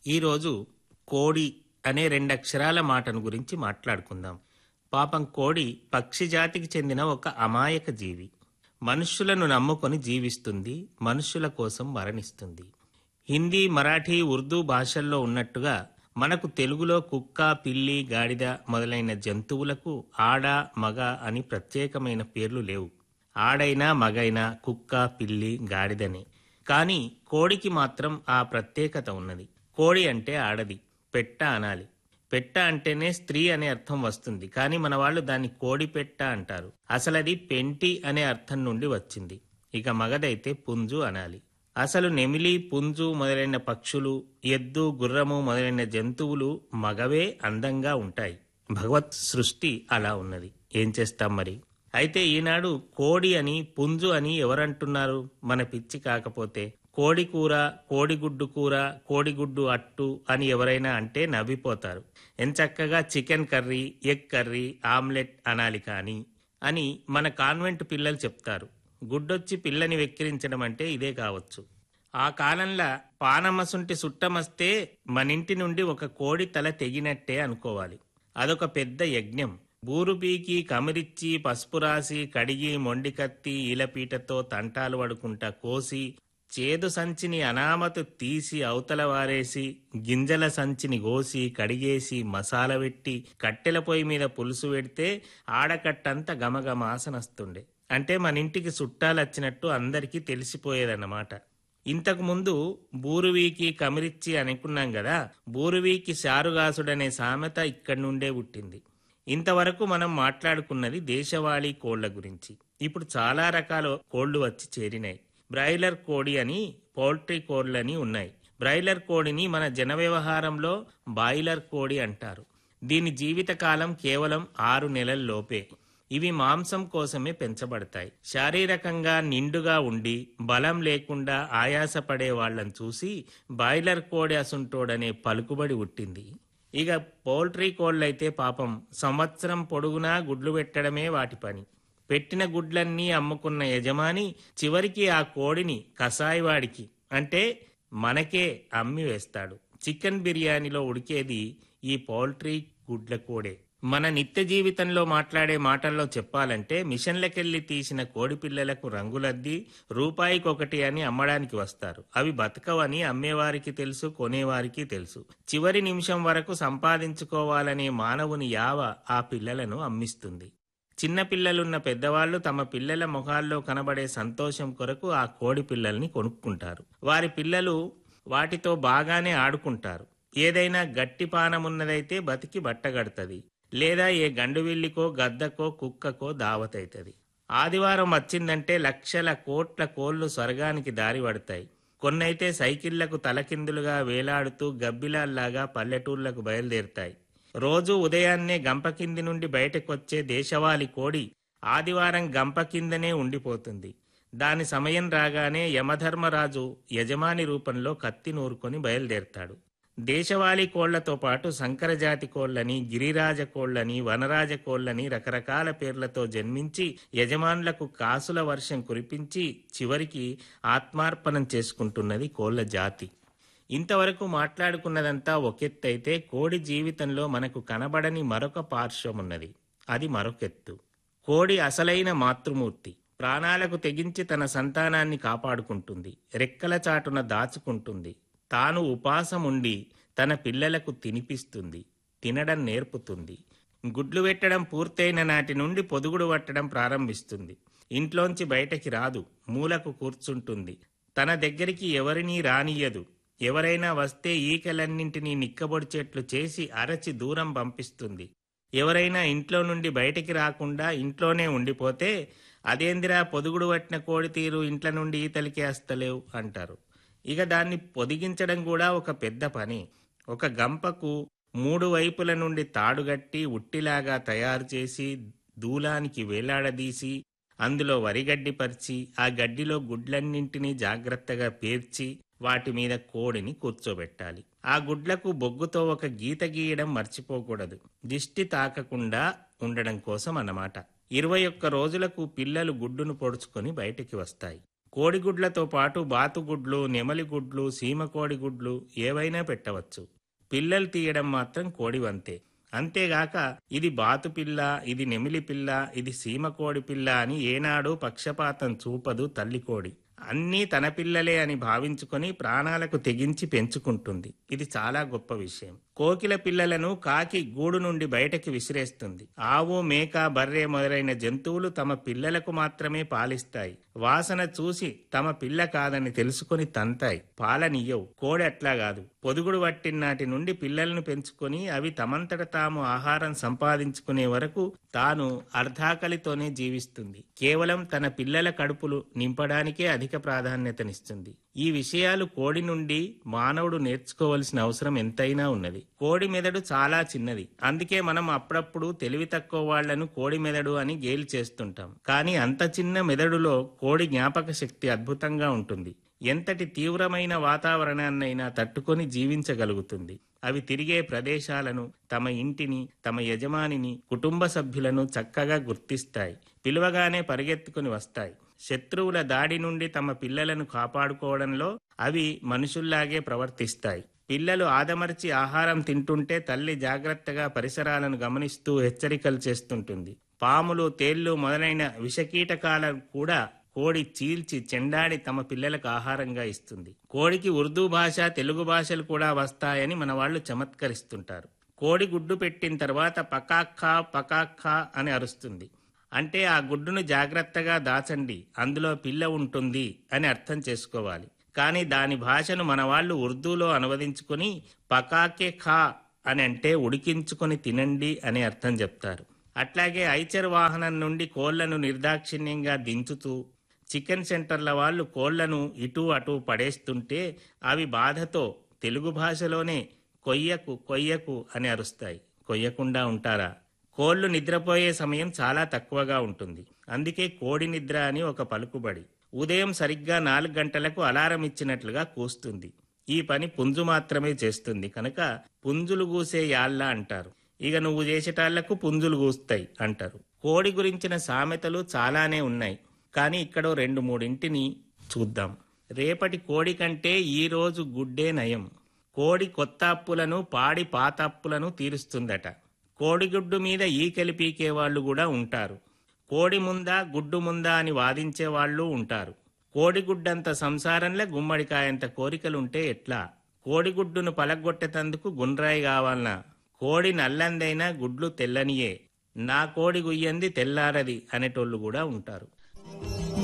ఈరోజు కోడి అనే రెండక్షరాల మాటను గురించి మాట్లాడుకుందాం పాపం కోడి పక్షి జాతికి చెందిన ఒక అమాయక జీవి మనుష్యులను నమ్ముకొని జీవిస్తుంది మనుష్యుల కోసం మరణిస్తుంది హిందీ మరాఠీ ఉర్దూ భాషల్లో ఉన్నట్టుగా మనకు తెలుగులో కుక్క పిల్లి గాడిద మొదలైన జంతువులకు ఆడ మగ అని ప్రత్యేకమైన పేర్లు లేవు ఆడైనా మగైనా కుక్క పిల్లి గాడిదనే కానీ కోడికి మాత్రం ఆ ప్రత్యేకత ఉన్నది కోడి అంటే ఆడది పెట్ట అనాలి పెట్ట అంటేనే స్త్రీ అనే అర్థం వస్తుంది కానీ మన వాళ్ళు దాన్ని కోడి పెట్ట అంటారు అసలు అది పెంటి అనే అర్థం నుండి వచ్చింది ఇక మగదైతే పుంజు అనాలి అసలు నెమిలి పుంజు మొదలైన పక్షులు ఎద్దు గుర్రము మొదలైన జంతువులు మగవే అందంగా ఉంటాయి భగవత్ సృష్టి అలా ఉన్నది ఏం చేస్తాం మరి అయితే ఈనాడు కోడి అని పుంజు అని ఎవరంటున్నారు మన పిచ్చి కాకపోతే కోడి కూర కోడిగుడ్డు కూర కోడిగుడ్డు అట్టు అని ఎవరైనా అంటే నవ్విపోతారు ఎంచక్కగా chicken curry egg curry omelette అనాలి కానీ అని మన కాన్వెంట్ పిల్లలు చెప్తారు గుడ్డొచ్చి పిల్లని వెక్కిరించడం అంటే ఇదే కావచ్చు ఆ కాలంలో పానమసుంటి సుట్టమస్తే మనింటి నుండి ఒక కోడి తల తెగినట్టే అనుకోవాలి అదొక పెద్ద యజ్ఞం బూరు పీకి కమిరిచ్చి పసుపు రాసి కడిగి మొండికత్తి ఈలపీటతో తంటాలు పడుకుంటా కోసి చేదు సంచిని అనామతు తీసి అవతల వారేసి గింజల సంచిని గోసి కడిగేసి మసాలా పెట్టి కట్టెల పొయ్యి మీద పులుసు పెడితే ఆడకట్టంతా గమగమాసనస్తుండే అంటే మన ఇంటికి చుట్టాలొచ్చినట్టు అందరికీ తెలిసిపోయేదన్నమాట ఇంతకు ముందు బూరువీకి కమిరిచ్చి అనుకున్నాం కదా బూరువీకి శారుగాసుడనే సామెత ఇక్కడి నుండే పుట్టింది ఇంతవరకు మనం మాట్లాడుకున్నది దేశవాళీ కోళ్ల గురించి ఇప్పుడు చాలా రకాల కోళ్లు వచ్చి చేరినాయి బ్రాయిలర్ కోడి అని పౌల్ట్రీ కోళ్లని ఉన్నాయి బ్రాయిలర్ కోడిని మన జన వ్యవహారంలో బాయిలర్ కోడి అంటారు దీని జీవితకాలం కేవలం ఆరు నెలల లోపే ఇవి మాంసం కోసమే పెంచబడతాయి శారీరకంగా నిండుగా ఉండి బలం లేకుండా ఆయాసపడే వాళ్ళని చూసి బాయిలర్ కోడి అసుంటోడనే పలుకుబడి పుట్టింది ఇక పౌల్ట్రీ కోళ్ళైతే పాపం సంవత్సరం పొడుగునా గుడ్లు పెట్టడమే వాటి పని పెట్టిన గుడ్లన్నీ అమ్ముకున్న యజమాని చివరికి ఆ కోడిని కసాయివాడికి అంటే మనకే అమ్మి వేస్తాడు చికెన్ బిర్యానీలో ఉడికేది ఈ పౌల్ట్రీ గుడ్ల కోడే మన నిత్య జీవితంలో మాట్లాడే మాటల్లో చెప్పాలంటే మిషన్లకెళ్లి తీసిన కోడి పిల్లలకు రంగులద్ది రూపాయికొకటి అని అమ్మడానికి వస్తారు అవి బతకవని అమ్మేవారికి తెలుసు కొనేవారికి తెలుసు చివరి నిమిషం వరకు సంపాదించుకోవాలనే మానవుని యావ ఆ పిల్లలను అమ్మిస్తుంది చిన్న పిల్లలున్న పెద్దవాళ్లు తమ పిల్లల ముఖాల్లో కనబడే సంతోషం కొరకు ఆ కోడి పిల్లల్ని కొనుక్కుంటారు వారి పిల్లలు వాటితో బాగానే ఆడుకుంటారు ఏదైనా గట్టి పానమున్నదైతే బతికి బట్టగడుతుంది లేదా ఏ గండువిల్లికో గద్దకో కుక్కకో దావతైతది ఆదివారం వచ్చిందంటే లక్షల కోట్ల కోళ్లు స్వర్గానికి దారి పడతాయి కొన్నైతే సైకిళ్లకు తలకిందులుగా వేలాడుతూ గబ్బిలాల్లాగా పల్లెటూర్లకు బయలుదేరుతాయి రోజు ఉదయాన్నే గంప కింది నుండి బయటకొచ్చే దేశవాళి కోడి ఆదివారం గంప కిందనే ఉండిపోతుంది దాని సమయం రాగానే యమధర్మరాజు యజమాని రూపంలో కత్తి నూరుకొని బయలుదేరతాడు దేశవాళీ కోళ్లతో పాటు సంకరజాతి కోళ్లని గిరిరాజ కోళ్లని వనరాజ కోళ్లని రకరకాల పేర్లతో జన్మించి యజమానులకు కాసుల వర్షం కురిపించి చివరికి ఆత్మార్పణం చేసుకుంటున్నది కోళ్ల జాతి ఇంతవరకు మాట్లాడుకున్నదంతా ఒకెత్తైతే కోడి జీవితంలో మనకు కనబడని మరొక పార్శ్వం ఉన్నది అది మరొకెత్తు కోడి అసలైన మాతృమూర్తి ప్రాణాలకు తెగించి తన సంతానాన్ని కాపాడుకుంటుంది రెక్కల చాటున దాచుకుంటుంది తాను ఉపాసం ఉండి తన పిల్లలకు తినిపిస్తుంది తినడం నేర్పుతుంది గుడ్లు పెట్టడం పూర్తయిన నాటి నుండి పొదుగుడు పట్టడం ప్రారంభిస్తుంది ఇంట్లోంచి బయటకి రాదు మూలకు కూర్చుంటుంది తన దగ్గరికి ఎవరినీ రానియ్యదు ఎవరైనా వస్తే ఈకలన్నింటినీ నిక్కబొడిచేట్లు చేసి అరచి దూరం పంపిస్తుంది ఎవరైనా ఇంట్లో నుండి బయటికి రాకుండా ఇంట్లోనే ఉండిపోతే అదేందిరా పొదుగుడు పట్టిన కోడి తీరు ఇంట్ల నుండి ఈతలికి వస్తలేవు అంటారు ఇక దాన్ని పొదిగించడం కూడా ఒక పెద్ద పని ఒక గంపకు మూడు వైపుల నుండి తాడుగట్టి ఉట్టిలాగా తయారు చేసి దూలానికి వేలాడదీసి అందులో వరిగడ్డి పరిచి ఆ గడ్డిలో గుడ్లన్నింటినీ జాగ్రత్తగా పేర్చి వాటి మీద కోడిని కూర్చోబెట్టాలి ఆ గుడ్లకు బొగ్గుతో ఒక గీత గీయడం మర్చిపోకూడదు దిష్టి తాకకుండా ఉండడం కోసం అన్నమాట ఇరవై ఒక్క రోజులకు పిల్లలు గుడ్డును పొడుచుకొని బయటికి వస్తాయి కోడిగుడ్లతో పాటు బాతుగుడ్లు నెమలి గుడ్లు సీమకోడి గుడ్లు ఏవైనా పెట్టవచ్చు పిల్లలు తీయడం మాత్రం కోడి వంతే అంతేగాక ఇది బాతు పిల్ల ఇది నెమిలి పిల్ల ఇది సీమకోడి పిల్ల అని ఏనాడు పక్షపాతం చూపదు తల్లి కోడి అన్నీ తన పిల్లలే అని భావించుకొని ప్రాణాలకు తెగించి పెంచుకుంటుంది ఇది చాలా గొప్ప విషయం కోకిల పిల్లలను కాకి గూడు నుండి బయటకి విసిరేస్తుంది ఆవు మేక బర్రె మొదలైన జంతువులు తమ పిల్లలకు మాత్రమే పాలిస్తాయి వాసన చూసి తమ పిల్ల కాదని తెలుసుకొని తంతాయి పాలనియ్యవు కోడి అట్లా కాదు పొదుగుడు పట్టినాటి నుండి పిల్లలను పెంచుకొని అవి తమంతట తాము ఆహారం సంపాదించుకునే వరకు తాను అర్ధాకలితోనే జీవిస్తుంది కేవలం తన పిల్లల కడుపులు నింపడానికే అధిక ప్రాధాన్యతనిస్తుంది ఈ విషయాలు కోడి నుండి మానవుడు నేర్చుకోవలసిన అవసరం ఎంతైనా ఉన్నది కోడి మెదడు చాలా చిన్నది అందుకే మనం అప్పుడప్పుడు తెలివి తక్కువ వాళ్లను కోడి మెదడు అని గేలి చేస్తుంటాం కానీ అంత చిన్న మెదడులో కోడి జ్ఞాపక శక్తి అద్భుతంగా ఉంటుంది ఎంతటి తీవ్రమైన వాతావరణాన్నైనా తట్టుకొని జీవించగలుగుతుంది అవి తిరిగే ప్రదేశాలను తమ ఇంటిని తమ యజమానిని కుటుంబ సభ్యులను చక్కగా గుర్తిస్తాయి పిలువగానే పరిగెత్తుకుని వస్తాయి శత్రువుల దాడి నుండి తమ పిల్లలను కాపాడుకోవడంలో అవి మనుషుల్లాగే ప్రవర్తిస్తాయి పిల్లలు ఆదమర్చి ఆహారం తింటుంటే తల్లి జాగ్రత్తగా పరిసరాలను గమనిస్తూ హెచ్చరికలు చేస్తుంటుంది పాములు తేళ్లు మొదలైన విషకీటకాలను కూడా కోడి చీల్చి చెండాడి తమ పిల్లలకు ఆహారంగా ఇస్తుంది కోడికి ఉర్దూ భాష తెలుగు భాషలు కూడా వస్తాయని మన వాళ్ళు చమత్కరిస్తుంటారు కోడి గుడ్డు పెట్టిన తర్వాత పకాఖా పకాఖా అని అరుస్తుంది అంటే ఆ గుడ్డును జాగ్రత్తగా దాచండి అందులో పిల్ల ఉంటుంది అని అర్థం చేసుకోవాలి కానీ దాని భాషను మన వాళ్ళు ఉర్దూలో అనువదించుకుని పకాకే ఖా అని అంటే ఉడికించుకొని తినండి అని అర్థం చెప్తారు అట్లాగే ఐచర్ వాహనం నుండి కోళ్లను నిర్దాక్షిణ్యంగా దించుతూ చికెన్ సెంటర్ల వాళ్ళు కోళ్లను ఇటు అటు పడేస్తుంటే అవి బాధతో తెలుగు భాషలోనే కొయ్యకు కొయ్యకు అని అరుస్తాయి కొయ్యకుండా ఉంటారా కోళ్లు నిద్రపోయే సమయం చాలా తక్కువగా ఉంటుంది అందుకే కోడి నిద్ర అని ఒక పలుకుబడి ఉదయం సరిగ్గా నాలుగు గంటలకు అలారం ఇచ్చినట్లుగా కూస్తుంది ఈ పని పుంజు మాత్రమే చేస్తుంది కనుక పుంజులు గూసే యాళ్ళ అంటారు ఇక నువ్వు చేసేటాళ్లకు పుంజులు గూస్తాయి అంటారు కోడి గురించిన సామెతలు చాలానే ఉన్నాయి కానీ ఇక్కడ రెండు మూడింటిని చూద్దాం రేపటి కోడి కంటే ఈ రోజు గుడ్డే నయం కోడి కొత్త అప్పులను పాడి పాత అప్పులను తీరుస్తుందట కోడిగుడ్డు మీద ఈకెలి పీకే వాళ్ళు కూడా ఉంటారు కోడి ముందా గుడ్డు ముందా అని వాదించే వాళ్ళు ఉంటారు కోడిగుడ్డంత సంసారంలో గుమ్మడికాయంత కోరికలుంటే ఎట్లా కోడిగుడ్డును పలగొట్టేతందుకు గుండ్రాయి కావాలనా కోడి నల్లందైనా గుడ్లు తెల్లనియే నా కోడి గుయ్యంది తెల్లారది అనేటోళ్ళు కూడా ఉంటారు